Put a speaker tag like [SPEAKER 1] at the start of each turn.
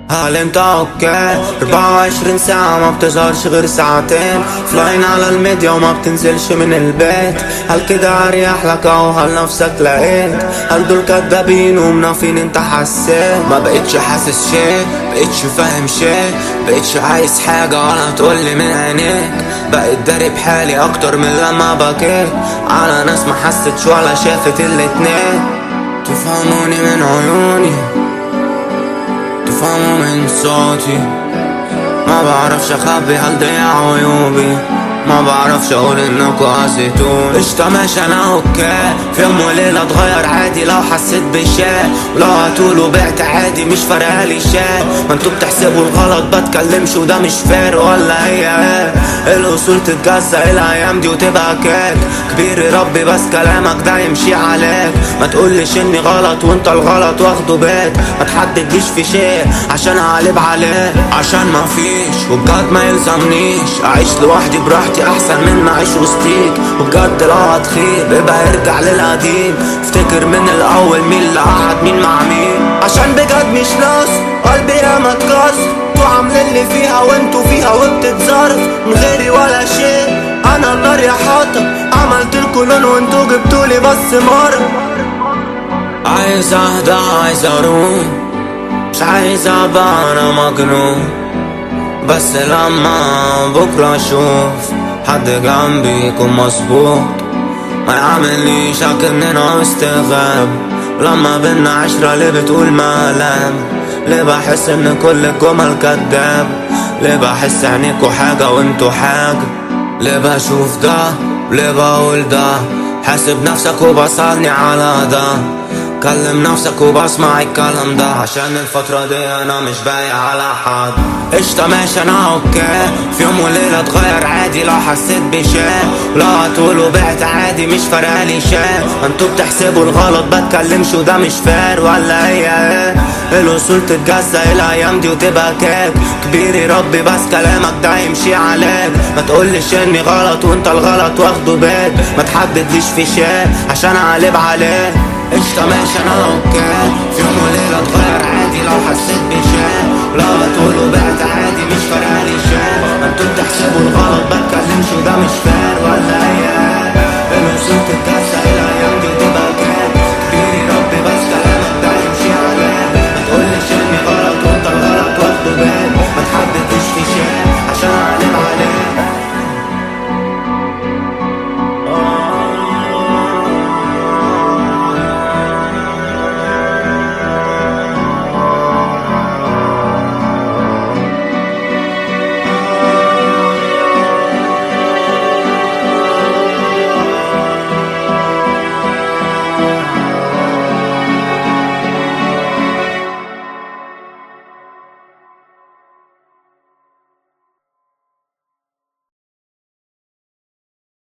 [SPEAKER 1] هل انت اوكي 24 ساعة ما بتظهرش غير ساعتين فلاين على الميديا وما بتنزلش من البيت هل كده اريح لك او هل نفسك لقيت هل دول كدابين ومنافين انت حسيت ما بقتش حاسس شي بقتش فاهم شي بقتش عايز حاجة ولا تقولي من عينيك بقيت داري بحالي اكتر من لما بكيت على ناس ما حستش ولا شافت الاتنين تفهموني من عيوني تفهموا من صوتي ما بعرفش اخبي هل ضيع عيوبي ما بعرفش اقول انكوا قاسيتوني قشطة ماشي انا اوكي في يوم وليلة اتغير عادي لو حسيت بشيء ولو هتقولوا بعت عادي مش فارقالي شيء ما انتوا بتحسبوا الغلط بتكلمش وده مش فير ولا هي ايه الاصول تتجزأ الايام دي وتبقى كيك كبير يربي بس كلامك ده يمشي عليك ما تقولش اني غلط وانت الغلط واخده بيت ما تحددليش في شيء عشان اقلب عليه عشان ما فيش وبجد ما يلزمنيش اعيش لوحدي براحتي احسن من اعيش وسطيك وبجد لو هتخيب ابقى ارجع للقديم افتكر من الاول مين اللي قعد مين مع مين عشان بجد مش ناس قلبي ياما اتكسر انتوا عاملين لي فيها وانتوا فيها وبتتصرف من غيري ولا شيء انا النار يا حاطط عملت الكلون وانتوا جبتولي بس مرة عايز اهدى عايز اروح مش عايز ابقى انا مجنون بس لما بكرة اشوف حد جنبي يكون مظبوط ما يعمليش اكننا استغاب لما بينا عشرة ليه بتقول ملام ليه بحس ان كل الجمل كداب ليه بحس عينيكوا حاجة وانتوا حاجة ليه بشوف ده ليه بقول ده حاسب نفسك وبصلني على ده كلم نفسك وبسمع الكلام ده عشان الفترة دي انا مش بايع على حد قشطة ماشي انا اوكي في يوم وليلة اتغير عادي لو حسيت بشيء لو هتقولوا بعت عادي مش فارقالي شيء انتوا بتحسبوا الغلط بتكلمش وده مش فار ولا هي ايه الاصول تتجزأ الايام دي وتبقى كيك كبير يربي بس كلامك ده يمشي عليك ما تقولش اني غلط وانت الغلط واخده بيت ما تحددليش في شيء عشان اقلب عليه قشطة ماشي انا اوكي في يوم وليلة اتغير عادي لو حسيت بشيء لو هتقولوا بعت عادي مش فارقالي شيء انتوا بتحسبوا الغلط